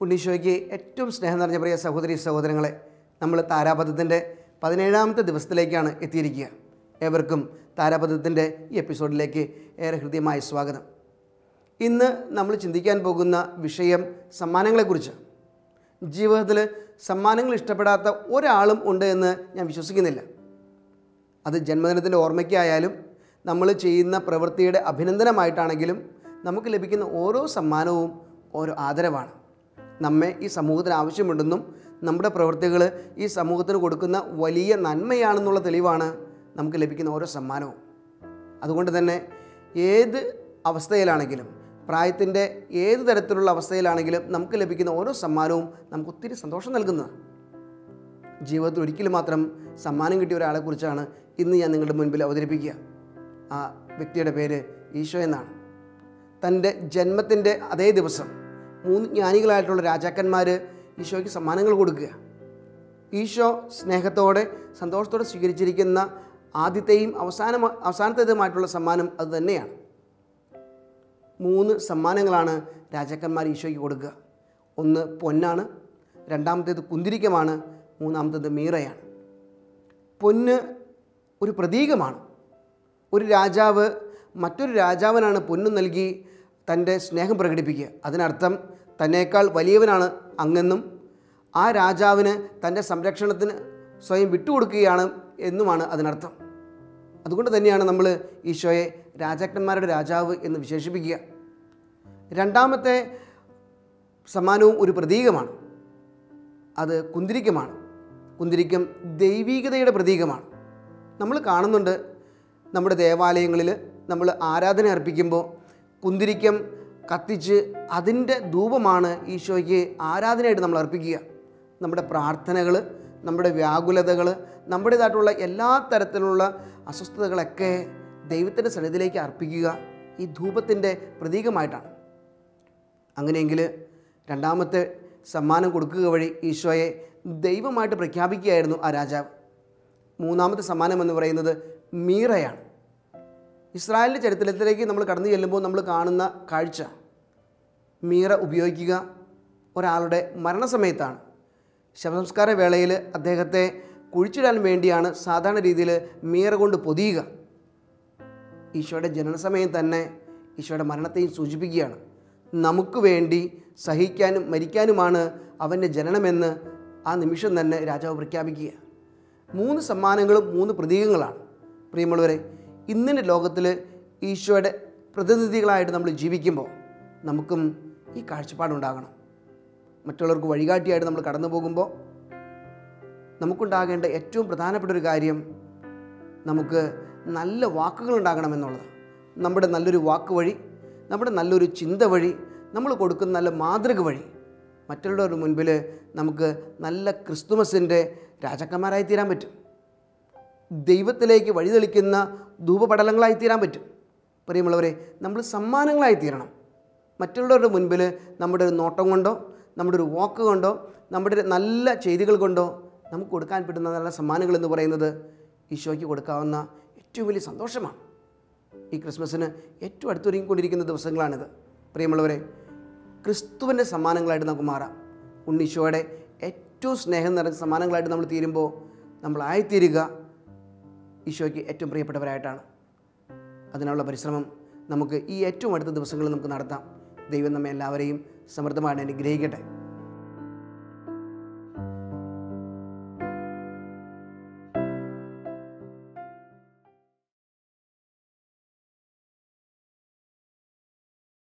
ഉണ്ണീശോയ്ക്ക് ഏറ്റവും സ്നേഹം നിറഞ്ഞ പ്രിയ സഹോദരി സഹോദരങ്ങളെ നമ്മൾ താരാപഥത്തിൻ്റെ പതിനേഴാമത്തെ ദിവസത്തിലേക്കാണ് എത്തിയിരിക്കുക ഏവർക്കും താരാപഥത്തിൻ്റെ ഈ എപ്പിസോഡിലേക്ക് ഏറെ ഹൃദ്യമായ സ്വാഗതം ഇന്ന് നമ്മൾ ചിന്തിക്കാൻ പോകുന്ന വിഷയം സമ്മാനങ്ങളെക്കുറിച്ച് ജീവിതത്തിൽ സമ്മാനങ്ങൾ ഇഷ്ടപ്പെടാത്ത ഒരാളും ഉണ്ട് എന്ന് ഞാൻ വിശ്വസിക്കുന്നില്ല അത് ജന്മദിനത്തിൻ്റെ ഓർമ്മയ്ക്കായാലും നമ്മൾ ചെയ്യുന്ന പ്രവൃത്തിയുടെ അഭിനന്ദനമായിട്ടാണെങ്കിലും നമുക്ക് ലഭിക്കുന്ന ഓരോ സമ്മാനവും ഓരോ ആദരവാണ് നമ്മെ ഈ സമൂഹത്തിന് ആവശ്യമുണ്ടെന്നും നമ്മുടെ പ്രവൃത്തികൾ ഈ സമൂഹത്തിന് കൊടുക്കുന്ന വലിയ നന്മയാണെന്നുള്ള തെളിവാണ് നമുക്ക് ലഭിക്കുന്ന ഓരോ സമ്മാനവും അതുകൊണ്ട് തന്നെ ഏത് അവസ്ഥയിലാണെങ്കിലും പ്രായത്തിൻ്റെ ഏത് തരത്തിലുള്ള അവസ്ഥയിലാണെങ്കിലും നമുക്ക് ലഭിക്കുന്ന ഓരോ സമ്മാനവും നമുക്ക് ഒത്തിരി സന്തോഷം നൽകുന്നതാണ് ജീവിതത്തിൽ ഒരിക്കലും മാത്രം സമ്മാനം കിട്ടിയ ഒരാളെക്കുറിച്ചാണ് ഇന്ന് ഞാൻ നിങ്ങളുടെ മുൻപിൽ അവതരിപ്പിക്കുക ആ വ്യക്തിയുടെ പേര് ഈശോ എന്നാണ് തൻ്റെ ജന്മത്തിൻ്റെ അതേ ദിവസം മൂന്ന് ജ്ഞാനികളായിട്ടുള്ള രാജാക്കന്മാർ ഈശോയ്ക്ക് സമ്മാനങ്ങൾ കൊടുക്കുക ഈശോ സ്നേഹത്തോടെ സന്തോഷത്തോടെ സ്വീകരിച്ചിരിക്കുന്ന ആദ്യത്തെയും അവസാന അവസാനത്തേതുമായിട്ടുള്ള സമ്മാനം അത് തന്നെയാണ് മൂന്ന് സമ്മാനങ്ങളാണ് രാജാക്കന്മാർ ഈശോയ്ക്ക് കൊടുക്കുക ഒന്ന് പൊന്നാണ് രണ്ടാമത്തേത് കുന്തിരിക്കമാണ് മൂന്നാമത്തേത് മീറയാണ് പൊന്ന് ഒരു പ്രതീകമാണ് ഒരു രാജാവ് മറ്റൊരു രാജാവിനാണ് പൊന്ന് നൽകി തൻ്റെ സ്നേഹം പ്രകടിപ്പിക്കുക അതിനർത്ഥം തന്നേക്കാൾ വലിയവനാണ് അങ്ങെന്നും ആ രാജാവിന് തൻ്റെ സംരക്ഷണത്തിന് സ്വയം വിട്ടുകൊടുക്കുകയാണ് എന്നുമാണ് അതിനർത്ഥം അതുകൊണ്ട് തന്നെയാണ് നമ്മൾ ഈശോയെ രാജാക്കന്മാരുടെ രാജാവ് എന്ന് വിശേഷിപ്പിക്കുക രണ്ടാമത്തെ സമ്മാനവും ഒരു പ്രതീകമാണ് അത് കുന്തിരിക്കമാണ് കുന്തിരിക്കം ദൈവീകതയുടെ പ്രതീകമാണ് നമ്മൾ കാണുന്നുണ്ട് നമ്മുടെ ദേവാലയങ്ങളിൽ നമ്മൾ ആരാധന അർപ്പിക്കുമ്പോൾ കുന്തിരിക്കം കത്തിച്ച് അതിൻ്റെ ധൂപമാണ് ഈശോയ്ക്ക് ആരാധനയായിട്ട് നമ്മൾ അർപ്പിക്കുക നമ്മുടെ പ്രാർത്ഥനകൾ നമ്മുടെ വ്യാകുലതകൾ നമ്മുടേതായിട്ടുള്ള എല്ലാ തരത്തിലുള്ള അസ്വസ്ഥതകളൊക്കെ ദൈവത്തിൻ്റെ സന്നിധിയിലേക്ക് അർപ്പിക്കുക ഈ ധൂപത്തിൻ്റെ പ്രതീകമായിട്ടാണ് അങ്ങനെയെങ്കിൽ രണ്ടാമത്തെ സമ്മാനം കൊടുക്കുക വഴി ഈശോയെ ദൈവമായിട്ട് പ്രഖ്യാപിക്കുകയായിരുന്നു ആ രാജാവ് മൂന്നാമത്തെ സമ്മാനം എന്ന് പറയുന്നത് മീറയാണ് ഇസ്രായേലിൻ്റെ ചരിത്രത്തിലേക്ക് നമ്മൾ കടന്നു ചെല്ലുമ്പോൾ നമ്മൾ കാണുന്ന കാഴ്ച മീറ ഉപയോഗിക്കുക ഒരാളുടെ മരണസമയത്താണ് ശവസംസ്കാര വേളയിൽ അദ്ദേഹത്തെ കുഴിച്ചിടാൻ വേണ്ടിയാണ് സാധാരണ രീതിയിൽ മീറ കൊണ്ട് പൊതിയുക ഈശോയുടെ ജനനസമയം തന്നെ ഈശോയുടെ മരണത്തെയും സൂചിപ്പിക്കുകയാണ് നമുക്ക് വേണ്ടി സഹിക്കാനും മരിക്കാനുമാണ് അവൻ്റെ ജനനമെന്ന് ആ നിമിഷം തന്നെ രാജാവ് പ്രഖ്യാപിക്കുക മൂന്ന് സമ്മാനങ്ങളും മൂന്ന് പ്രതീകങ്ങളാണ് പ്രിയമുള്ളവരെ ഇന്നിൻ്റെ ലോകത്തിൽ ഈശോയുടെ പ്രതിനിധികളായിട്ട് നമ്മൾ ജീവിക്കുമ്പോൾ നമുക്കും ഈ കാഴ്ചപ്പാടുണ്ടാകണം മറ്റുള്ളവർക്ക് വഴികാട്ടിയായിട്ട് നമ്മൾ കടന്നു പോകുമ്പോൾ നമുക്കുണ്ടാകേണ്ട ഏറ്റവും പ്രധാനപ്പെട്ട ഒരു കാര്യം നമുക്ക് നല്ല വാക്കുകൾ ഉണ്ടാകണമെന്നുള്ളത് നമ്മുടെ നല്ലൊരു വാക്ക് വഴി നമ്മുടെ നല്ലൊരു ചിന്ത വഴി നമ്മൾ കൊടുക്കുന്ന നല്ല മാതൃക വഴി മറ്റുള്ളവരുടെ മുൻപിൽ നമുക്ക് നല്ല ക്രിസ്തുമസിൻ്റെ രാജാക്കന്മാരായി തീരാൻ പറ്റും ദൈവത്തിലേക്ക് വഴിതെളിക്കുന്ന ധൂപപടലങ്ങളായി തീരാൻ പറ്റും പ്രിയമുള്ളവരെ നമ്മൾ സമ്മാനങ്ങളായി തീരണം മറ്റുള്ളവരുടെ മുൻപിൽ നമ്മുടെ ഒരു നോട്ടം കൊണ്ടോ നമ്മുടെ ഒരു വാക്ക് കൊണ്ടോ നമ്മുടെ ഒരു നല്ല ചെയ്തികൾ കൊണ്ടോ നമുക്ക് കൊടുക്കാൻ പറ്റുന്ന നല്ല സമ്മാനങ്ങൾ എന്ന് പറയുന്നത് ഈശോയ്ക്ക് കൊടുക്കാവുന്ന ഏറ്റവും വലിയ സന്തോഷമാണ് ഈ ക്രിസ്മസിന് ഏറ്റവും അടുത്തൊരുങ്ങിക്കൊണ്ടിരിക്കുന്ന ദിവസങ്ങളാണിത് പ്രിയമുള്ളവരെ ക്രിസ്തുവിൻ്റെ സമ്മാനങ്ങളായിട്ട് നമുക്ക് മാറാം ഉണ്ണീശോയുടെ ഏറ്റവും സ്നേഹം നിറഞ്ഞ സമ്മാനങ്ങളായിട്ട് നമ്മൾ തീരുമ്പോൾ നമ്മളായിത്തീരുക ഈശോയ്ക്ക് ഏറ്റവും പ്രിയപ്പെട്ടവരായിട്ടാണ് അതിനുള്ള പരിശ്രമം നമുക്ക് ഈ ഏറ്റവും അടുത്ത ദിവസങ്ങളിൽ നമുക്ക് നടത്താം ദൈവം നമ്മെ എല്ലാവരെയും സമൃദ്ധമായിട്ട് അനുഗ്രഹിക്കട്ടെ